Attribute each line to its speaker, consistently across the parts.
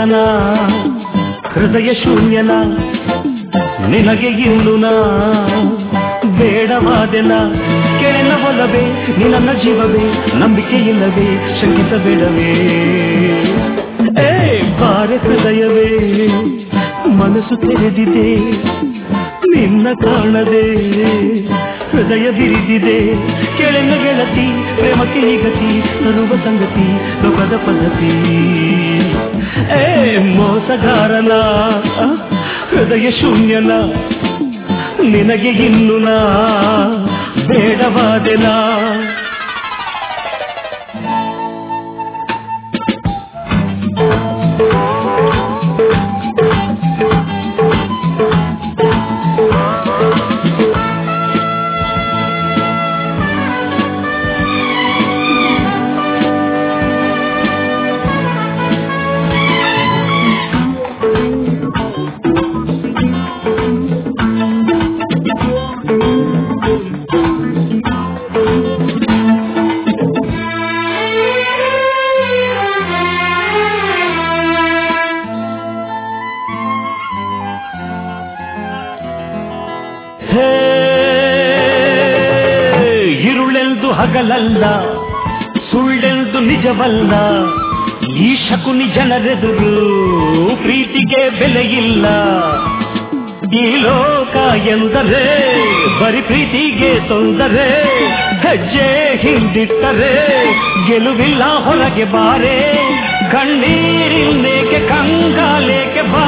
Speaker 1: ಮೋಸಗಾರನ ಹೃದಯ ಶೂನ್ಯನ ನಿನಗೆ ಇನ್ನು ನಾ ಬೇಡವಾದೆನ ಕೆಳನ ಒಲವೇ ನಿನ್ನ ಜೀವವೇ ನಂಬಿಕೆ ಇಲ್ಲವೇ ಶಂಕಿಸಬೇಡವೇ ಏ ಬಾರೆ ಹೃದಯವೇ ಮನಸ್ಸು ತೆರೆದಿದೆ ನಿನ್ನ ಕಾಣದೆ ಹೃದಯ ಬಿರಿದಿದೆ ಕೆಳನ ಗೆಳತಿ ಪ್ರೇಮಕ್ಕೆ ನಿಗತಿ ತರುವ ಸಂಗತಿ ಲೋಕದ ಪದ್ಧತಿ ಏ ಮೋಸಗಾರನ ಆ, ಹೃದಯ ಶೂನ್ಯನ ನಿನಗೆ ಇನ್ನು ನಾ ಬೇಡವಾದೆನಾ ಹೇ ಇರುಳೆಂದು ಹಗಲಲ್ಲ ಸುಳ್ಳೆಂದು ನಿಜವಲ್ಲ ಈ ಶಕುನಿ ಜನರೆದುರು ಪ್ರೀತಿಗೆ ಬೆಲೆಯಿಲ್ಲ ಈ ಲೋಕ ಎಂದರೆ ಬರಿ ಪ್ರೀತಿಗೆ ತೊಂದರೆ ಹೆಜ್ಜೆ ಹಿಂದಿಟ್ಟರೆ ಗೆಲುವಿಲ್ಲ ಹೊರಗೆ ಬಾರೆ ಕಣ್ಣೀರಿಲ್ಲೇಕೆ ಕಂಗಾಲೇಕೆ ಬಾ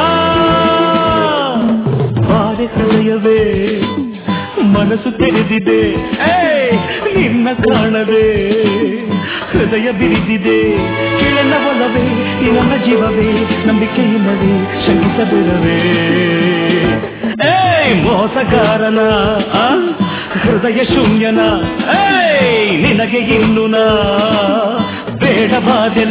Speaker 1: ಬಾರೆ ಹೃದಯವೇ ಮನಸ್ಸು ತೆರೆದಿದೆ ಏ, ನಿನ್ನ ಕಾಣದೆ ಹೃದಯ ಬಿರಿದಿದೆ ಕೆಳನ ಒಲವೇ ಈ ನನ್ನ ಜೀವವೇ ನಂಬಿಕೆ ಇಲ್ಲವೇ ಶಂಕಿಸಬೇಡವೇ ಏ ಮೋಸಗಾರನ ಆ, ಹೃದಯ ಶೂನ್ಯನ ಏ ನಿನಗೆ ಇನ್ನು ನಾ ಬೇಡವಾದೆನ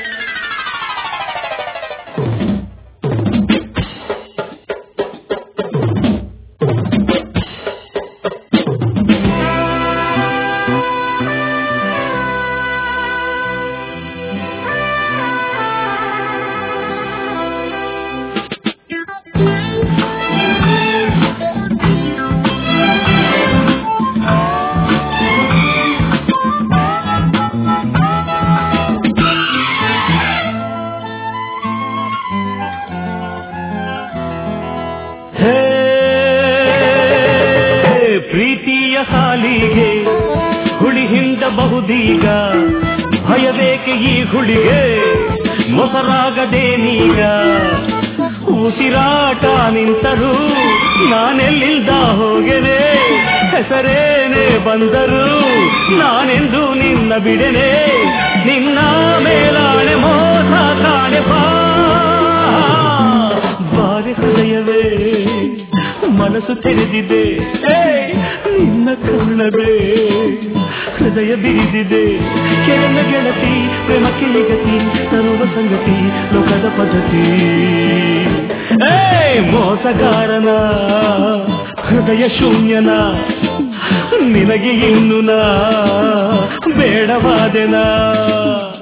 Speaker 1: ಹೇ ಪ್ರೀತಿಯ ಸಾಲಿಗೆ ಹುಳಿ ಹಿಂಡಬಹುದೀಗ ಭಯಬೇಕೆ ಈ ಹುಳಿಗೆ ಮೊಸರಾಗದೇನೀಗ ಉಸಿರಾಟ ನಿಂತರು ನಾನೆಲ್ಲಿಂದ ಹೋಗೆನೆ ಹೆಸರೇನೆ ಬಂದರು ನಾನೆಂದು ನಿನ್ನ ಬಿಡೆನೆ ನಿನ್ನ ಮೇಲಾಣೆ ಮೋಸ ಕಾಣೆ ಬಾ ಬಾರಿ ಹೃದಯವೇ ಮನಸ್ಸು ತೆರೆದಿದೆ ಏ, ನಿನ್ನ ಕಾಣದೆ ಹೃದಯ ಬಿರಿದಿದೆ ಕೆಳನ ಗೆಳತಿ ಪ್ರೇಮಕ್ಕೆ ಗತಿ ತರುವ ಸಂಗತಿ ಲೋಕದ ಪದ್ಧತಿ ಏ ಮೋಸಗಾರನ ಹೃದಯ ಶೂನ್ಯನ ನಿನಗೆ ಇನ್ನು ನಾ ಬೇಡವಾದೆನಾ